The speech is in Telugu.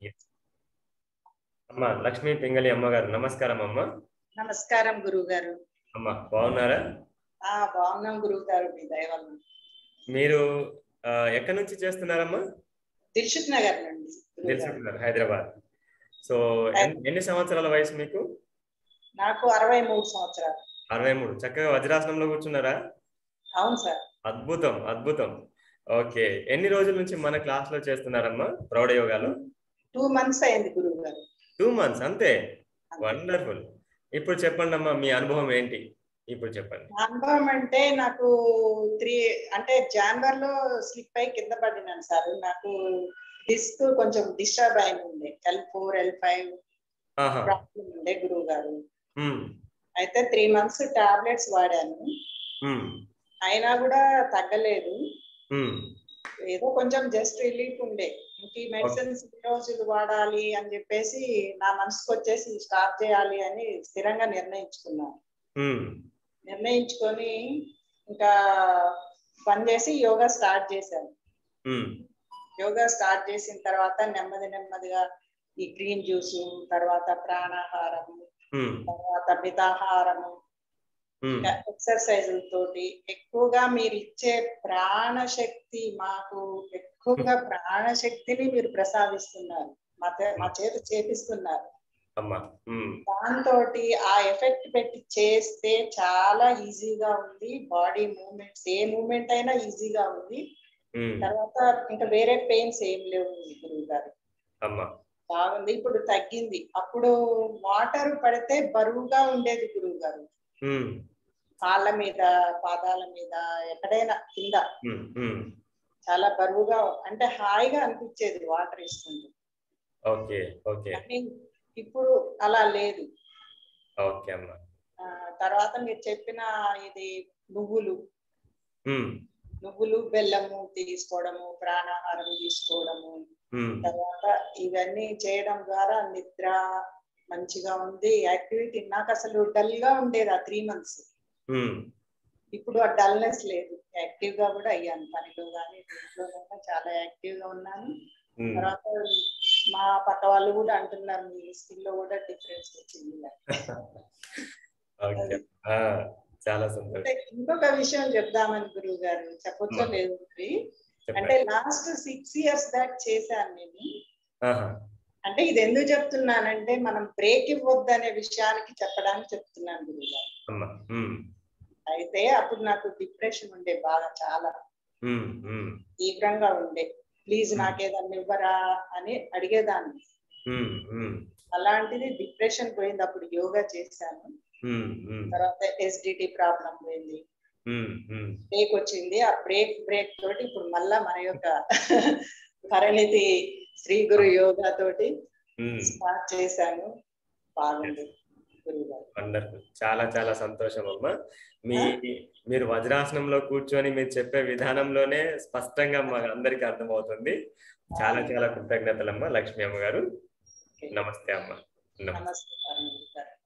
అమ్మ లక్ష్మీ పింగళి అమ్మగారు నమస్కారం అమ్మ నమస్కారం గురువు గారు అమ్మ బాగున్నారా ఆ బాగున్నాం గురువు గారు మీ దయ వల్ల మీరు ఆ, ఎక్కడి నుంచి చేస్తున్నారమ్మా దిల్షుక్ నగర్ నుండి గురువు గారు. తెలుసుకున్నారు హైదరాబాద్ సో ఎన్- ఎన్ని సంవత్సరాల వయసు మీకు నాకు అరవై మూడు సంవత్సరాలు అరవై మూడు చక్కగా వజ్రాసనంలో కూర్చున్నారా అవును సార్ అద్భుతం అద్భుతం ఓకే ఎన్ని రోజుల నుంచి మన క్లాస్ లో చేస్తున్నారమ్మా ప్రౌఢ యోగాలో టూ మంత్స్ అయింది గురువు గారు టూ మంత్స్ అంతే వండర్ఫుల్ ఇప్పుడు చెప్పండి అమ్మా మీ అనుభవం ఏంటి ఇప్పుడు చెప్పండి నా అనుభవం అంటే నాకు త్రీ అంటే జాన్వరిలో స్లిప్ అయి కింద పడినాను సార్ నాకు డిస్క్ కొంచెం డిస్టర్బ్ అయి ఉండే ఎల్ ఫోర్ ఎల్ ఫైవ్ ఆహా ప్రాబ్లం ఉండే గురువు గారు ఉమ్, అయితే త్రీ మంత్స్ టాబ్లెట్స్ వాడాను ఉమ్, అయినా కూడా తగ్గలేదు ఉమ్, ఏదో కొంచెం జస్ట్ రిలీఫ్ ఉండే ఇంక ఈ మెడిసిన్స్ ఈ రోజులు వాడాలి అని చెప్పేసి నా మనసుకు వచ్చేసి స్టార్ట్ చేయాలి అని స్థిరంగా నిర్ణయించుకున్నాను ఉమ్, నిర్ణయించుకొని ఇంకా పని చేసి యోగా స్టార్ట్ చేశాను ఉమ్, యోగా స్టార్ట్ చేసిన తర్వాత నెమ్మది నెమ్మదిగా ఈ గ్రీన్ జ్యూస్ తర్వాత ప్రాణాహారము ఉమ్, తర్వాత మితాహారము ఉమ్, ఎక్సర్సైజ్ తోటి ఎక్కువగా మీరు ఇచ్చే ప్రాణశక్తి మాకు ఎక్కువగా ప్రాణశక్తిని మీరు ప్రసాదిస్తున్నారు మా చే- మా చేత చేపిస్తున్నారు అమ్మా ఉమ్, దాంతో ఆ ఎఫెక్ట్ పెట్టి చేస్తే చాలా ఈజీగా ఉంది బాడీ మూమెంట్స్ ఏ మూమెంట్ అయినా ఈజీగా ఉంది ఉమ్, తర్వాత ఇంకా వేరే పెయిన్స్ ఏం లేవు గురువు గారు అమ్మా బాగుంది ఇప్పుడు తగ్గింది అప్పుడు వాటర్ పడితే బరువుగా ఉండేది గురువు గారు ఉమ్, కాళ్ళ మీద పాదాల మీద ఎక్కడైనా కింద ఉమ్, ఉమ్, చాలా బరువుగా అంటే హాయిగా అనిపించేది వాటర్ ఇస్తుంది ఓకే ఓకే కానీ ఇప్పుడు అలా లేదు ఓకే అమ్మా ఆ, తర్వాత మీరు చెప్పిన ఇది నువ్వులు ఉమ్, నువ్వులు బెల్లము తీసుకోవడము ప్రాణాహారం తీసుకోవడము ఉమ్, తర్వాత ఇవన్నీ చేయడం ద్వారా నిద్ర మంచిగా ఉంది యాక్టివిటీ నాకు అసలు డల్ గా ఉండేది ఆ త్రీ మంత్స్ ఉమ్, ఇప్పుడు ఆ డల్నెస్ లేదు యాక్టివ్ గా కూడా అయ్యాను పనిలో కానీ ఇంట్లో కూడా చాలా యాక్టివ్ గా ఉన్నాను ఉమ్. తర్వాత మా పక్క వాళ్ళు కూడా అంటున్నారు మీ స్కిల్ లో కూడా డిఫరెన్స్ వచ్చింది ఓకే ఆ, చాలా సంతోషం అంటే ఇంకొక విషయం చెప్దామని గురువు గారు చెప్పొచ్చో అమ్మా. లేదు మరి. అంటే చెప్పండి లాస్ట్ సిక్స్ ఇయర్స్ దాకా చేశాను నేను ఆహా, అంటే ఇది ఎందుకు చెప్తున్నానంటే మనం బ్రేక్ ఇవ్వద్దు అనే విషయానికి చెప్పడానికి చెప్తున్నాను గురువు గారు అమ్మా ఉమ్, అయితే అప్పుడు నాకు డిప్రెషన్ ఉండే బాగా చాలా ఉమ్, ఉమ్, తీవ్రంగా ఉండే ప్లీజ్ నాకేదన్నా ఇవ్వరా అని అడిగేదాన్ని ఉమ్, ఉమ్, అలాంటిది డిప్రెషన్ పోయింది అప్పుడు యోగా చేశాను ఉమ్, ఉమ్, తర్వాత ఎస్డిటి ప్రాబ్లం పోయింది ఉమ్, ఉమ్. బ్రేక్ వచ్చింది ఆ బ్రేక్ బ్రేక్ తోటి ఇప్పుడు మళ్ళా మన యొక్క పరిణితి శ్రీ గురు యోగా తోటి ఉమ్. స్టార్ట్ చేశాను బాగుంది గురువు గారు వండర్ఫుల్ చాలా చాలా సంతోషం అమ్మా మీ మీరు వజ్రాసనంలో కూర్చొని మీరు చెప్పే విధానంలోనే స్పష్టంగా మాకు అందరికి అర్థమవుతుంది చాలా చాలా కృతజ్ఞతలమ్మా లక్ష్మీ అమ్మ గారు నమస్తే అమ్మ నమస్తే నమస్కారం గురువు గారు